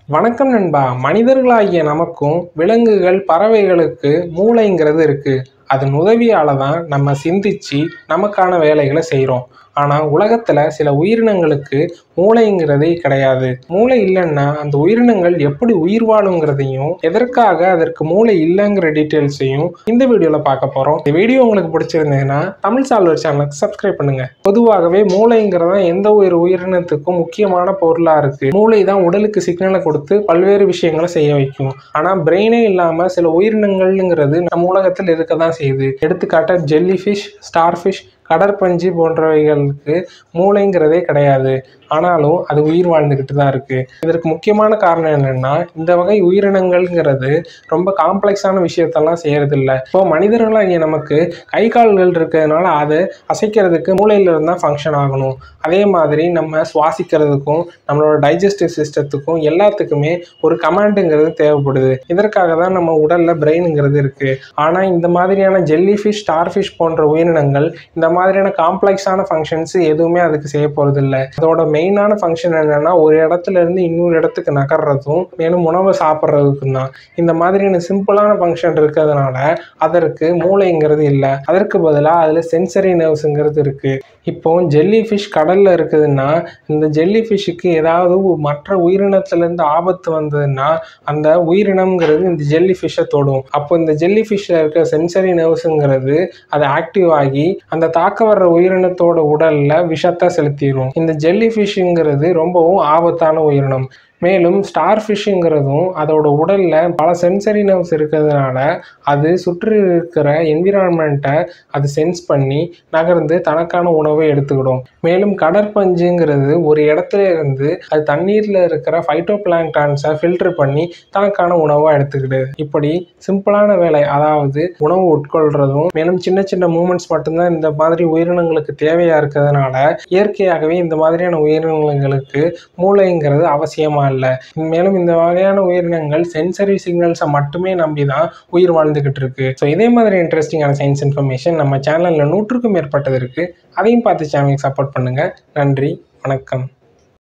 வணக்கம் நண்பா மனிதர்களாகிய நமக்கும் விலங்குகள் பறவைகளுக்கு மூளைங்கிறது இருக்கு அதன் உதவியால தான் நம்ம சிந்திச்சு நமக்கான வேலைகளை செய்கிறோம் ஆனால் உலகத்தில் சில உயிரினங்களுக்கு மூளைங்கிறதே கிடையாது மூளை இல்லைன்னா அந்த உயிரினங்கள் எப்படி உயிர் வாழுங்கிறதையும் எதற்காக அதற்கு மூளை இல்லைங்கிற டீட்டெயில்ஸையும் இந்த வீடியோவில் பார்க்க போகிறோம் இந்த வீடியோ உங்களுக்கு பிடிச்சிருந்ததுன்னா தமிழ் சால்வர் சேனலுக்கு சப்ஸ்கிரைப் பண்ணுங்க பொதுவாகவே மூளைங்கிறது தான் எந்த ஒரு உயிரினத்துக்கும் முக்கியமான பொருளாக இருக்கு மூளை தான் உடலுக்கு சிக்னலை கொடுத்து பல்வேறு விஷயங்களை செய்ய வைக்கும் ஆனால் பிரெயினே இல்லாமல் சில உயிரினங்கள்ங்கிறது நம்ம உலகத்தில் இருக்க தான் செய்யுது எடுத்துக்காட்ட ஜெல்லி ஃபிஷ் ஸ்டார் ஃபிஷ் கடற்பஞ்சு போன்றவைகளுக்கு மூளைங்கிறதே கிடையாது ஆனாலும் அது உயிர் வாழ்ந்துக்கிட்டு தான் இருக்கு இதற்கு முக்கியமான காரணம் என்னன்னா இந்த வகை உயிரினங்கள்ங்கிறது ரொம்ப காம்ப்ளெக்ஸான விஷயத்தெல்லாம் செய்யறது இல்லை இப்போ மனிதர்களாகிய நமக்கு கை கால்கள் இருக்கிறதுனால அதை அசைக்கிறதுக்கு மூளையில இருந்து தான் ஃபங்க்ஷன் ஆகணும் அதே மாதிரி நம்ம சுவாசிக்கிறதுக்கும் நம்மளோட டைஜஸ்டிவ் சிஸ்டத்துக்கும் எல்லாத்துக்குமே ஒரு கமாண்டுங்கிறது தேவைப்படுது இதற்காக தான் நம்ம உடல்ல பிரெயினுங்கிறது இருக்கு ஆனா இந்த மாதிரியான ஜெல்லி ஃபிஷ் ஸ்டார் ஃபிஷ் போன்ற உயிரினங்கள் இந்த மாதிரியான காம்ப்ளெக்ஸான ஃபங்க்ஷன்ஸ் எதுவுமே அதுக்கு செய்ய போறது இல்லை அதோட மெயினான ஃபங்க்ஷன் என்னன்னா ஒரு இடத்துல இருந்து இன்னொரு இடத்துக்கு நகர்றதும் மேலும் உணவை சாப்பிட்றதுக்கும் தான் இந்த மாதிரியான சிம்பிளான ஃபங்க்ஷன் இருக்கிறதுனால அதற்கு மூளைங்கிறது இல்லை அதற்கு பதிலாக அதில் சென்சரி நர்வ்ஸுங்கிறது இருக்கு இப்போ ஜெல்லி ஃபிஷ் கடல்ல இருக்குதுன்னா இந்த ஜெல்லி ஃபிஷ்ஷுக்கு ஏதாவது ஒரு மற்ற உயிரினத்திலேருந்து ஆபத்து வந்ததுன்னா அந்த உயிரினம்ங்கிறது இந்த ஜெல்லி ஃபிஷ்ஷை தொடும் அப்போ இந்த ஜெல்லி ஃபிஷ்ஷில் இருக்க சென்சரி நர்வ்ஸுங்கிறது அது ஆக்டிவ் ஆகி அந்த தாக்க வர்ற உயிரினத்தோட உடல்ல விஷத்தை செலுத்திடும் இந்த ஜெல்லி ஃபிஷ்ஷுங்கிறது ரொம்பவும் ஆபத்தான உயிரினம் மேலும் ஸ்டார் ஃபிஷ்ஷுங்கிறதும் அதோட உடல்ல பல சென்சரி நர்வ்ஸ் இருக்கிறதுனால அது சுற்றி இருக்கிற என்விரான்மெண்ட்டை அது சென்ஸ் பண்ணி நகர்ந்து தனக்கான உணவை எடுத்துக்கிடும் மேலும் கடற்பஞ்சுங்கிறது ஒரு இடத்துல இருந்து அது தண்ணீர்ல இருக்கிற ஃபைட்டோ பிளாங்டான்ஸை ஃபில்டர் பண்ணி தனக்கான உணவை எடுத்துக்கிடு இப்படி சிம்பிளான வேலை அதாவது உணவு உட்கொள்றதும் மேலும் சின்ன சின்ன மூமெண்ட்ஸ் மட்டும்தான் இந்த மாதிரி உயிரினங்களுக்கு தேவையா இருக்கிறதுனால இயற்கையாகவே இந்த மாதிரியான உயிரினங்களுக்கு மூளைங்கிறது அவசியமா இல்லை மேலும் இந்த வகையான உயிரினங்கள் சென்சரி சிக்னல்ஸை மட்டுமே நம்பி தான் உயிர் வாழ்ந்துகிட்டு இருக்கு ஸோ இதே மாதிரி இன்ட்ரெஸ்டிங்கான சயின்ஸ் இன்ஃபர்மேஷன் நம்ம சேனலில் நூற்றுக்கும் மேற்பட்டது இருக்கு அதையும் பார்த்து சேனலுக்கு சப்போர்ட் பண்ணுங்க நன்றி வணக்கம்